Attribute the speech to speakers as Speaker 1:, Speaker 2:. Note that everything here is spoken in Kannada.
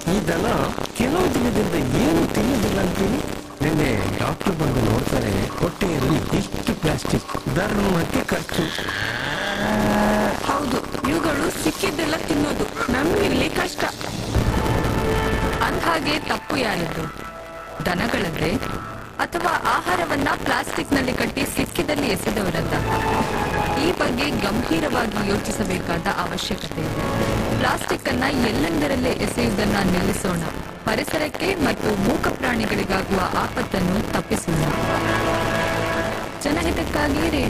Speaker 1: ಈ ದನ ಕೆಲವು ದಿನದಿಂದ ಏನು ತಿನ್ನೋದಿಲ್ಲ ಅಂತೀನಿ ನಿನ್ನೆ ಡಾಕ್ಟರ್ ಬಂದು ನೋಡ್ತಾರೆ ಹೊಟ್ಟೆಯಲ್ಲಿ ಇಷ್ಟು ಪ್ಲಾಸ್ಟಿಕ್ ಧರ್ಮಕ್ಕೆ ಖರ್ಚು
Speaker 2: ಹೌದು ಇವುಗಳು ಸಿಕ್ಕಿದ್ದೆಲ್ಲ ತಿನ್ನೋದು ನಮ್ಗೆ ಇಲ್ಲಿ ಕಷ್ಟ ಅಂದ್ಹಾಗೆ ತಪ್ಪು ಯಾರದ್ದು ದನಗಳದ್ದೇ ಅಥವಾ ಆಹಾರವನ್ನ ಪ್ಲಾಸ್ಟಿಕ್ ನಲ್ಲಿ ಕಟ್ಟಿ ಸಿಕ್ಕಿದಲ್ಲಿ ಎಸೆದವರದ್ದ ಈ ಬಗ್ಗೆ ಗಂಭೀರವಾಗಿ ಯೋಚಿಸಬೇಕಾದ ಅವಶ್ಯಕತೆ ಇದೆ ಪ್ಲಾಸ್ಟಿಕ್ ಅನ್ನ ಎಲ್ಲೆಂದರಲ್ಲೇ ಎಸೆಯುವುದನ್ನ ನಿಲ್ಲಿಸೋಣ ಪರಿಸರಕ್ಕೆ ಮತ್ತು ಮೂಕ ಪ್ರಾಣಿಗಳಿಗಾಗುವ ಆಪತ್ತನ್ನು ತಪ್ಪಿಸೋಣ ಜನಹಿತಕ್ಕಾಗಿ ರೇಡಿಯೋ